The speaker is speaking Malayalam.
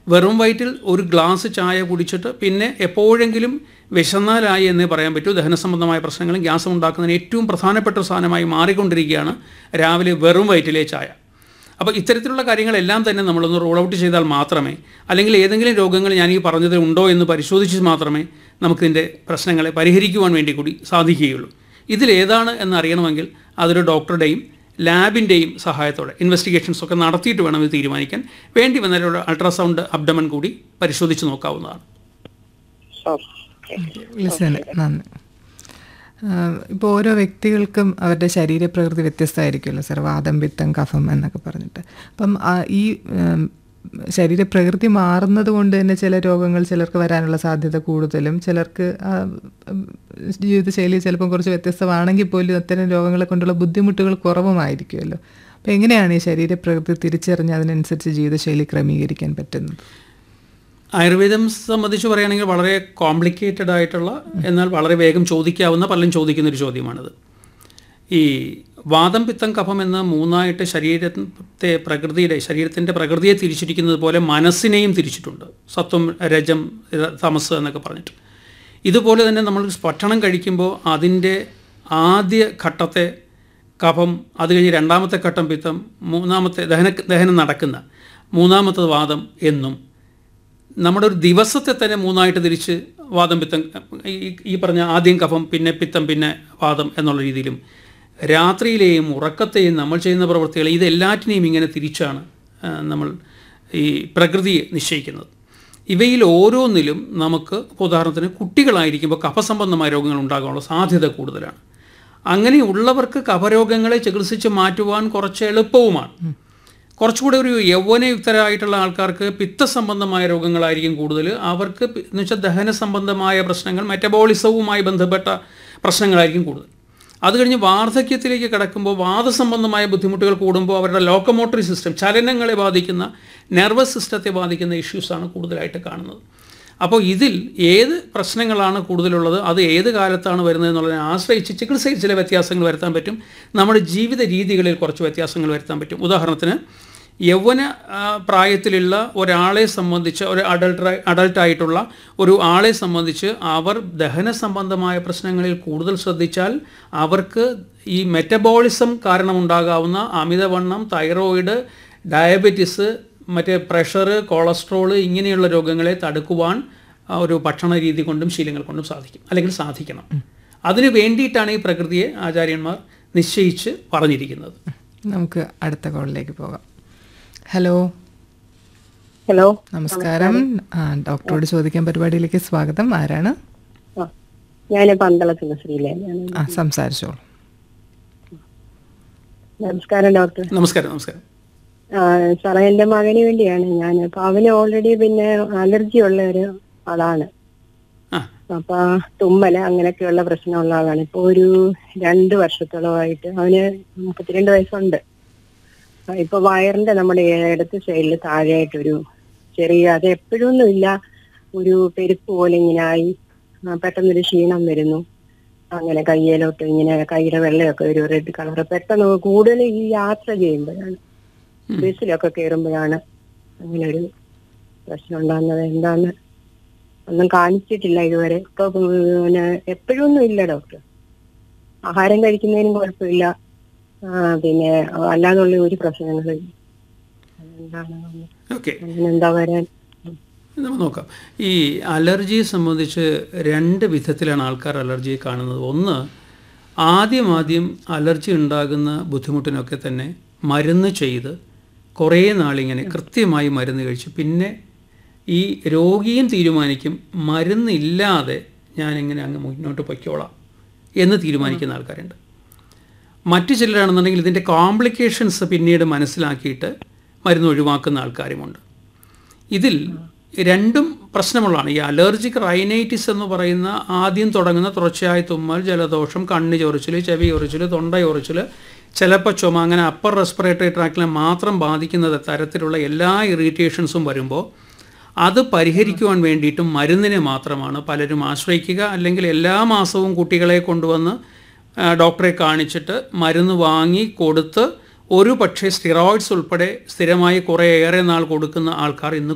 വെറും വയറ്റിൽ ഒരു ഗ്ലാസ് ചായ കുടിച്ചിട്ട് പിന്നെ എപ്പോഴെങ്കിലും വിശന്നാലായി എന്നേ പറയാൻ പറ്റൂ ദഹന സംബന്ധമായ പ്രശ്നങ്ങളും ഗ്യാസും ഉണ്ടാക്കുന്നതിന് ഏറ്റവും പ്രധാനപ്പെട്ട ഒരു സാധനമായി മാറിക്കൊണ്ടിരിക്കുകയാണ് രാവിലെ വെറും വയറ്റിലെ ചായ അപ്പോൾ ഇത്തരത്തിലുള്ള കാര്യങ്ങളെല്ലാം തന്നെ നമ്മളൊന്ന് റോൾ ഔട്ട് ചെയ്താൽ മാത്രമേ അല്ലെങ്കിൽ ഏതെങ്കിലും രോഗങ്ങൾ ഞാൻ ഈ പറഞ്ഞത് ഉണ്ടോ എന്ന് പരിശോധിച്ച് മാത്രമേ നമുക്കിതിൻ്റെ പ്രശ്നങ്ങളെ പരിഹരിക്കുവാൻ വേണ്ടി കൂടി സാധിക്കുകയുള്ളൂ ഇതിലേതാണ് എന്ന് അറിയണമെങ്കിൽ അതൊരു ഡോക്ടറുടെയും ലാബിൻ്റെയും സഹായത്തോടെ ഇൻവെസ്റ്റിഗേഷൻസ് ഒക്കെ നടത്തിയിട്ട് വേണം ഇത് തീരുമാനിക്കാൻ വേണ്ടി വന്നാൽ ഒരു അൾട്രാസൗണ്ട് അബ്ഡമൻ കൂടി പരിശോധിച്ച് നോക്കാവുന്നതാണ് ഓക്കെ വിളിച്ചതിന് നന്ദി ഇപ്പോൾ ഓരോ വ്യക്തികൾക്കും അവരുടെ ശരീരപ്രകൃതി വ്യത്യസ്തമായിരിക്കുമല്ലോ സാർ വാദം പിത്തം കഫം എന്നൊക്കെ പറഞ്ഞിട്ട് അപ്പം ആ ഈ ഉം, ശരീരപ്രകൃതി മാറുന്നത് കൊണ്ട് തന്നെ ചില രോഗങ്ങൾ ചിലർക്ക് വരാനുള്ള സാധ്യത കൂടുതലും ചിലർക്ക് ആ, ഉം, ജീവിതശൈലി ചിലപ്പം കുറച്ച് വ്യത്യസ്തമാണെങ്കിൽ പോലും അത്തരം രോഗങ്ങളെ കൊണ്ടുള്ള ബുദ്ധിമുട്ടുകൾ കുറവുമായിരിക്കുമല്ലോ അപ്പം എങ്ങനെയാണ് ഈ ശരീരപ്രകൃതി തിരിച്ചറിഞ്ഞ് അതിനനുസരിച്ച് ജീവിതശൈലി ക്രമീകരിക്കാൻ പറ്റുന്നത് ആയുർവേദം സംബന്ധിച്ച് പറയുകയാണെങ്കിൽ വളരെ കോംപ്ലിക്കേറ്റഡ് ആയിട്ടുള്ള എന്നാൽ വളരെ വേഗം ചോദിക്കാവുന്ന പലരും ചോദിക്കുന്ന ഒരു ചോദ്യമാണിത് ഈ വാദം പിത്തം കഫം എന്ന മൂന്നായിട്ട് ശരീരത്തെ പ്രകൃതിയുടെ ശരീരത്തിൻ്റെ പ്രകൃതിയെ തിരിച്ചിരിക്കുന്നത് പോലെ മനസ്സിനെയും തിരിച്ചിട്ടുണ്ട് സത്വം രജം ര- തമസ് എന്നൊക്കെ പറഞ്ഞിട്ട് ഇതുപോലെ തന്നെ നമ്മൾ ഭക്ഷണം കഴിക്കുമ്പോൾ അതിൻ്റെ ആദ്യ ഘട്ടത്തെ കഫം അത് കഴിഞ്ഞ് രണ്ടാമത്തെ ഘട്ടം പിത്തം മൂന്നാമത്തെ ദഹന ദഹനം നടക്കുന്ന മൂന്നാമത്തത് വാദം എന്നും നമ്മുടെ ഒരു ദിവസത്തെ തന്നെ മൂന്നായിട്ട് തിരിച്ച് വാദം പിത്തം ഈ- ഈ പറഞ്ഞ ആദ്യം കഫം പിന്നെ പിത്തം പിന്നെ വാദം എന്നുള്ള രീതിയിലും രാത്രിയിലെയും ഉറക്കത്തെയും നമ്മൾ ചെയ്യുന്ന പ്രവൃത്തികൾ ഇതെല്ലാറ്റിനെയും ഇങ്ങനെ തിരിച്ചാണ് ആ, നമ്മൾ ഈ പ്രകൃതിയെ നിശ്ചയിക്കുന്നത് ഇവയിൽ ഓരോന്നിലും നമുക്ക് ഇപ്പോൾ ഉദാഹരണത്തിന് കുട്ടികളായിരിക്കുമ്പോൾ കഫസംബന്ധമായ രോഗങ്ങൾ ഉണ്ടാകാനുള്ള സാധ്യത കൂടുതലാണ് അങ്ങനെയുള്ളവർക്ക് കഫരോഗങ്ങളെ ചികിത്സിച്ച് മാറ്റുവാൻ കുറച്ച് എളുപ്പവുമാണ് കുറച്ചുകൂടെ ഒരു യൗവനയുക്തരായിട്ടുള്ള ആൾക്കാർക്ക് പിത്തസംബന്ധമായ രോഗങ്ങളായിരിക്കും കൂടുതൽ അവർക്ക് പി- എന്ന് വെച്ചാൽ ദഹന സംബന്ധമായ പ്രശ്നങ്ങൾ മെറ്റബോളിസവുമായി ബന്ധപ്പെട്ട പ്രശ്നങ്ങളായിരിക്കും കൂടുതൽ അത് കഴിഞ്ഞ് വാർദ്ധക്യത്തിലേക്ക് കിടക്കുമ്പോൾ വാദസംബന്ധമായ ബുദ്ധിമുട്ടുകൾ കൂടുമ്പോൾ അവരുടെ ലോക്കമോട്ടറി സിസ്റ്റം ചലനങ്ങളെ ബാധിക്കുന്ന നെർവസ് സിസ്റ്റത്തെ ബാധിക്കുന്ന ഇഷ്യൂസാണ് കൂടുതലായിട്ട് കാണുന്നത് അപ്പോൾ ഇതിൽ ഏത് പ്രശ്നങ്ങളാണ് കൂടുതലുള്ളത് അത് ഏത് കാലത്താണ് വരുന്നത് എന്നുള്ളതിനെ ആശ്രയിച്ച് ചികിത്സയിൽ ചില വ്യത്യാസങ്ങൾ വരുത്താൻ പറ്റും നമ്മുടെ ജീവിത രീതികളിൽ കുറച്ച് വ്യത്യാസങ്ങൾ വരുത്താൻ പറ്റും ഉദാഹരണത്തിന് യൗവന ആ, പ്രായത്തിലുള്ള ഒരാളെ സംബന്ധിച്ച് ഒരു അഡൾട്ട് അഡൾട്ടായിട്ടുള്ള ഒരു ആളെ സംബന്ധിച്ച് അവർ ദഹന സംബന്ധമായ പ്രശ്നങ്ങളിൽ കൂടുതൽ ശ്രദ്ധിച്ചാൽ അവർക്ക് ഈ മെറ്റബോളിസം കാരണമുണ്ടാകാവുന്ന അമിതവണ്ണം തൈറോയിഡ് ഡയബറ്റിസ് മറ്റേ പ്രഷർ കൊളസ്ട്രോൾ ഇങ്ങനെയുള്ള രോഗങ്ങളെ തടുക്കുവാൻ ആ, ഒരു ഭക്ഷണ രീതി കൊണ്ടും ശീലങ്ങൾ കൊണ്ടും സാധിക്കും അല്ലെങ്കിൽ സാധിക്കണം അതിന് വേണ്ടിയിട്ടാണ് ഈ പ്രകൃതിയെ ആചാര്യന്മാർ നിശ്ചയിച്ച് പറഞ്ഞിരിക്കുന്നത് നമുക്ക് അടുത്ത കോളിലേക്ക് പോകാം ഹലോ ഹലോ നമസ്കാരം ആ ഡോക്ടറോട് ചോദിക്കാൻ പരിപാടിയിലേക്ക് സ്വാഗതം ആരാണ് ആ ഞാൻ പന്തളത്തുനിന്ന് ശ്രീലയാണ് ആ സംസാരിച്ചോളൂ നമസ്കാരം ഡോക്ടർ നമസ്കാരം നമസ്കാരം ആ, സാറേ എന്റെ മകന് വേണ്ടിയാണ് ഞാൻ അപ്പൊ അവന് ഓൾറെഡി പിന്നെ അലർജി ഉള്ള ഒരു ആളാണ് ആ അപ്പൊ തുമ്മല് അങ്ങനെയൊക്കെയുള്ള പ്രശ്നമുള്ള ആളാണ് ഇപ്പൊ ഒരു രണ്ട് വർഷത്തോളമായിട്ട് അവന് മുപ്പത്തിരണ്ട് വയസ്സുണ്ട് ആ, ഇപ്പൊ വയറിന്റെ നമ്മുടെ ഇടത്ത് സൈഡിൽ താഴെയായിട്ടൊരു ചെറിയ അത് എപ്പോഴൊന്നും ഇല്ല ഒരു പെരുപ്പ് പോലെ ഇങ്ങനെ ആയി ആ, പെട്ടെന്നൊരു ക്ഷീണം വരുന്നു അങ്ങനെ കയ്യിലോട്ട് ഇങ്ങനെ കൈയുടെ വെള്ളയൊക്കെ ഒരു റെഡ് കളർ പെട്ടെന്ന് കൂടുതൽ ഈ യാത്ര ചെയ്യുമ്പോഴാണ് ബസ്സിലൊക്കെ കയറുമ്പോഴാണ് അങ്ങനെ ഒരു പ്രശ്നം ഉണ്ടാകുന്നത് എന്താന്ന് ഒന്നും കാണിച്ചിട്ടില്ല ഇതുവരെ ഇപ്പൊ പിന്നെ എപ്പോഴൊന്നും ഇല്ല ഡോക്ടർ ആഹാരം കഴിക്കുന്നതിനും കുഴപ്പമില്ല ആ, പിന്നെ അല്ലാതുള്ള ഒരു പ്രശ്നങ്ങളും ഇല്ല. എന്താണ് ഓക്കെ അങ്ങനെ എന്താ വരാൻ നമുക്ക് നോക്കാം ഈ അലർജിയെ സംബന്ധിച്ച് രണ്ട് വിധത്തിലാണ് ആൾക്കാർ അലർജിയെ കാണുന്നത് ഒന്ന് ആദ്യം ആദ്യം അലർജി ഉണ്ടാകുന്ന ബുദ്ധിമുട്ടിനൊക്കെ തന്നെ മരുന്ന് ചെയ്ത് കുറേ നാളിങ്ങനെ കൃത്യമായി മരുന്ന് കഴിച്ച് പിന്നെ ഈ രോഗിയും തീരുമാനിക്കും മരുന്നില്ലാതെ ഞാനിങ്ങനെ അങ്ങ് മുന്നോട്ട് പൊയ്ക്കോളാം എന്ന് തീരുമാനിക്കുന്ന ആൾക്കാരുണ്ട് മറ്റു ചിലരാണെന്നുണ്ടെങ്കിൽ ഇതിൻ്റെ കോംപ്ലിക്കേഷൻസ് പിന്നീട് മനസ്സിലാക്കിയിട്ട് മരുന്ന് ഒഴിവാക്കുന്ന ആൾക്കാരുമുണ്ട് ഇതിൽ രണ്ടും പ്രശ്നമുള്ളതാണ് ഈ അലർജിക് റൈനൈറ്റിസ് എന്ന് പറയുന്ന ആദ്യം തുടങ്ങുന്ന തുടർച്ചയായ തുമ്മൽ ജലദോഷം കണ്ണ് ചൊറിച്ചിൽ ചെവി ചൊറിച്ചിൽ തൊണ്ട ചൊറിച്ചിൽ ചിലപ്പോൾ ചുമ അങ്ങനെ അപ്പർ റെസ്പിറേറ്ററി ട്രാക്കിനെ മാത്രം ബാധിക്കുന്ന തരത്തിലുള്ള എല്ലാ ഇറിറ്റേഷൻസും വരുമ്പോൾ അത് പരിഹരിക്കുവാൻ വേണ്ടിയിട്ടും മരുന്നിനെ മാത്രമാണ് പലരും ആശ്രയിക്കുക അല്ലെങ്കിൽ എല്ലാ മാസവും കുട്ടികളെ കൊണ്ടുവന്ന് ആ, ഡോക്ടറെ കാണിച്ചിട്ട് മരുന്ന് വാങ്ങി കൊടുത്ത് ഒരു പക്ഷേ സ്റ്റിറോയിഡ്സ് ഉൾപ്പെടെ സ്ഥിരമായി കുറേ ഏറെ നാൾ കൊടുക്കുന്ന ആൾക്കാർ ഇന്ന്